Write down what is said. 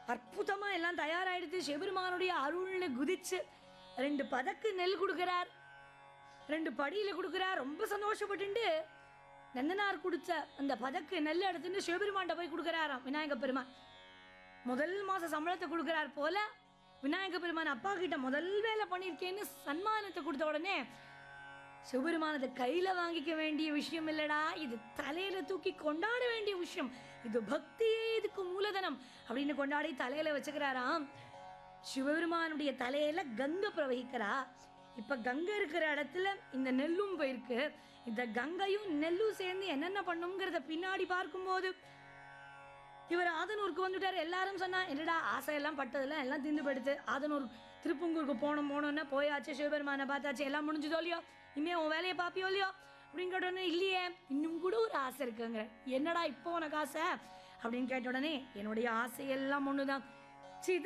அற்புதமா எல்லாம் தயாராயிடுத்து சிவபெருமானுடைய அருள்னு குதிச்சு ரெண்டு பதக்கு நெல் கொடுக்கிறார் ரெண்டு படியில கொடுக்கிறார் ரொம்ப சந்தோஷப்பட்டுண்டு நந்தனார் கொடுத்த அந்த பதக்கு நெல் எடுத்துட்டு சிவபெருமான்கிட்ட போய் கொடுக்குறாராம் விநாயக பெருமான் முதல் மாச சம்பளத்தை கொடுக்குறார் போல விநாயக பெருமான் அப்பா கிட்ட முதல் வேலை பண்ணியிருக்கேன்னு சன்மானத்தை கொடுத்த உடனே சிவபெருமானதை கையில வாங்கிக்க வேண்டிய விஷயம் இல்லடா இது தலையில தூக்கி கொண்டாட வேண்டிய விஷயம் இது பக்தியே இதுக்கு மூலதனம் அப்படின்னு கொண்டாடி தலையில வச்சுக்கிறாராம் சிவபெருமானுடைய தலையில கங்கை பிரவகிக்கிறா இப்ப கங்கை இருக்கிற இடத்துல இந்த நெல்லும் போயிருக்கு இந்த கங்கையும் நெல்லும் சேர்ந்து என்னென்ன பண்ணுங்கிறத பின்னாடி பார்க்கும்போது இவர் ஆதனூருக்கு வந்துட்டார் எல்லாரும் சொன்னா என்னடா ஆசையெல்லாம் பட்டதெல்லாம் எல்லாம் திந்து படுத்து ஆதனூர் திருப்பங்கூருக்கு போனோம் போனோம்னா போயாச்சு சிவபெருமானை பார்த்தாச்சு எல்லாம் முடிஞ்சதோ இல்லையோ இனிமே உன் வேலையை பாப்பியோ இல்லையோ அப்படின்னு கேட்ட உடனே இல்லையே இன்னும் கூட ஒரு ஆசை இருக்குங்கிற என்னடா இப்போ உனக்கு ஆசை அப்படின்னு கேட்ட உடனே என்னுடைய ஆசையெல்லாம் ஒன்று தான்